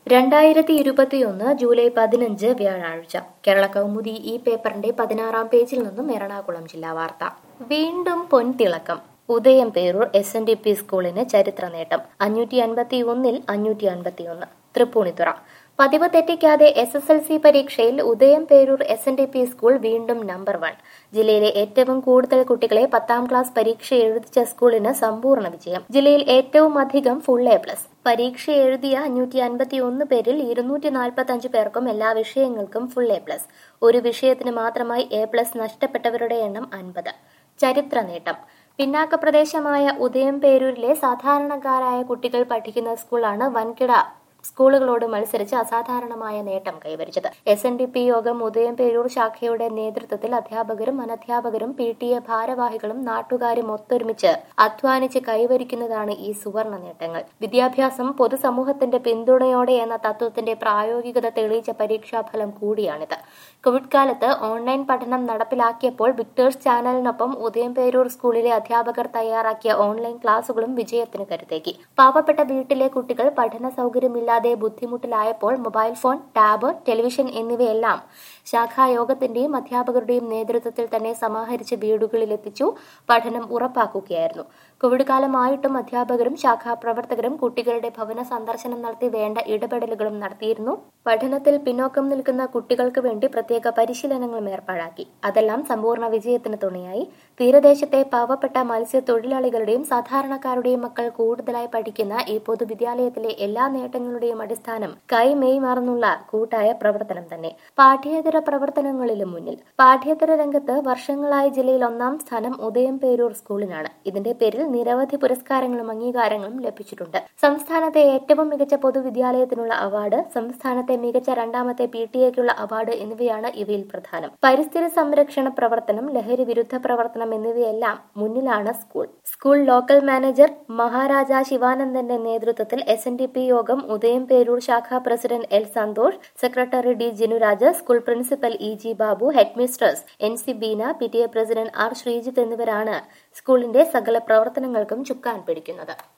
രണ്ടായിരത്തി ഇരുപത്തിയൊന്ന് ജൂലൈ പതിനഞ്ച് വ്യാഴാഴ്ച കേരള കൗമുദി ഈ പേപ്പറിന്റെ പതിനാറാം പേജിൽ നിന്നും എറണാകുളം ജില്ലാ വാർത്ത വീണ്ടും പൊൻതിളക്കം Udayamperoor S N D P സ്കൂളിന് ചരിത്ര നേട്ടം അഞ്ഞൂറ്റി അൻപത്തി ഒന്നിൽ അഞ്ഞൂറ്റി അൻപത്തി ഒന്ന് തൃപ്പൂണിത്തുറ പതിവ് തെറ്റിക്കാതെ എസ് എസ് എൽ സി പരീക്ഷയിൽ Udayamperoor S N D P school വീണ്ടും നമ്പർ വൺ ജില്ലയിലെ ഏറ്റവും കൂടുതൽ കുട്ടികളെ പത്താം ക്ലാസ് പരീക്ഷ എഴുതിച്ച സ്കൂളിന് സമ്പൂർണ്ണ വിജയം ജില്ലയിൽ ഏറ്റവും അധികം ഫുൾ എ പ്ലസ് പരീക്ഷ എഴുതിയ അഞ്ഞൂറ്റി അൻപത്തി ഒന്ന് പേരിൽ ഇരുന്നൂറ്റി നാൽപ്പത്തി അഞ്ച് പേർക്കും എല്ലാ വിഷയങ്ങൾക്കും ഫുൾ എ പ്ലസ് ഒരു വിഷയത്തിന് മാത്രമായി എ പ്ലസ് നഷ്ടപ്പെട്ടവരുടെ എണ്ണം അൻപത് ചരിത്ര നേട്ടം പിന്നാക്ക പ്രദേശമായ ഉദയം പേരൂരിലെ സാധാരണക്കാരായ കുട്ടികൾ പഠിക്കുന്ന സ്കൂളാണ് വൻകിട സ്കൂളുകളോട് മത്സരിച്ച് അസാധാരണമായ നേട്ടം കൈവരിച്ചത് എസ് എൻ ഡി പി യോഗം ഉദയം പേരൂർ ശാഖയുടെ നേതൃത്വത്തിൽ അധ്യാപകരും അനധ്യാപകരും പി ടി എ ഭാരവാഹികളും നാട്ടുകാരും ഒത്തൊരുമിച്ച് അധ്വാനിച്ച് കൈവരിക്കുന്നതാണ് ഈ സുവർണ നേട്ടങ്ങൾ വിദ്യാഭ്യാസം പൊതുസമൂഹത്തിന്റെ പിന്തുണയോടെ എന്ന തത്വത്തിന്റെ പ്രായോഗികത തെളിയിച്ച പരീക്ഷാഫലം കൂടിയാണിത് കോവിഡ് കാലത്ത് ഓൺലൈൻ പഠനം നടപ്പിലാക്കിയപ്പോൾ വിക്ടേഴ്സ് ചാനലിനൊപ്പം ഉദയം പേരൂർ സ്കൂളിലെ അധ്യാപകർ തയ്യാറാക്കിയ ഓൺലൈൻ ക്ലാസുകളും വിജയത്തിന് കരുത്തേക്കി പാവപ്പെട്ട വീട്ടിലെ കുട്ടികൾ പഠന സൗകര്യമില്ലാതെ ബുദ്ധിമുട്ടിലായപ്പോൾ മൊബൈൽ ഫോൺ ടാബ് ടെലിവിഷൻ എന്നിവയെല്ലാം ശാഖായോഗത്തിന്റെയും അധ്യാപകരുടെയും നേതൃത്വത്തിൽ തന്നെ സമാഹരിച്ച് വീടുകളിലെത്തിച്ചു പഠനം ഉറപ്പാക്കുകയായിരുന്നു കോവിഡ് കാലമായിട്ടും അധ്യാപകരും ശാഖാപ്രവർത്തകരും കുട്ടികളുടെ ഭവന സന്ദർശനം നടത്തി വേണ്ട ഇടപെടലുകളും നടത്തിയിരുന്നു പഠനത്തിൽ പിന്നോക്കം നിൽക്കുന്ന കുട്ടികൾക്ക് വേണ്ടി പ്രത്യേക പരിശീലനങ്ങളും ഏർപ്പാടാക്കി അതെല്ലാം സമ്പൂർണ്ണ വിജയത്തിന് തുണയായി തീരദേശത്തെ പാവപ്പെട്ട മത്സ്യത്തൊഴിലാളികളുടെയും സാധാരണക്കാരുടെയും മക്കൾ കൂടുതലായി പഠിക്കുന്ന ഈ പൊതുവിദ്യാലയത്തിലെ എല്ലാ നേട്ടങ്ങളുടെയും അടിസ്ഥാനം കൈമെയ് മറന്നുള്ള കൂട്ടായ പ്രവർത്തനം തന്നെ പാഠ്യേതര പ്രവർത്തനങ്ങളിലും മുന്നിൽ പാഠ്യേതര രംഗത്ത് വർഷങ്ങളായി ജില്ലയിൽ ഒന്നാം സ്ഥാനം ഉദയം പേരൂർ സ്കൂളിനാണ് ഇതിന്റെ പേരിൽ നിരവധി പുരസ്കാരങ്ങളും അംഗീകാരങ്ങളും ലഭിച്ചിട്ടുണ്ട് സംസ്ഥാനത്തെ ഏറ്റവും മികച്ച പൊതുവിദ്യാലയത്തിനുള്ള അവാർഡ് സംസ്ഥാനത്തെ മികച്ച രണ്ടാമത്തെ പി ടി എക്കുള്ള അവാർഡ് എന്നിവയാണ് ഇവയിൽ പ്രധാനം പരിസ്ഥിതി സംരക്ഷണ പ്രവർത്തനം ലഹരി വിരുദ്ധ പ്രവർത്തനം എന്നിവയെല്ലാം മുന്നിലാണ് school school local manager Maharaja ശിവാനന്ദന്റെ നേതൃത്വത്തിൽ എസ് എൻ ഡി പി യോഗം ഉദയം പേരൂർ ശാഖാ president L Santhosh secretary D Jinuraj school principal E G Babu headmistress N C Beena P T A president R Sreejith എന്നിവരാണ് സ്കൂളിന്റെ സകല പ്രവർത്തനങ്ങൾക്കും ചുക്കാൻ പിടിക്കുന്നത്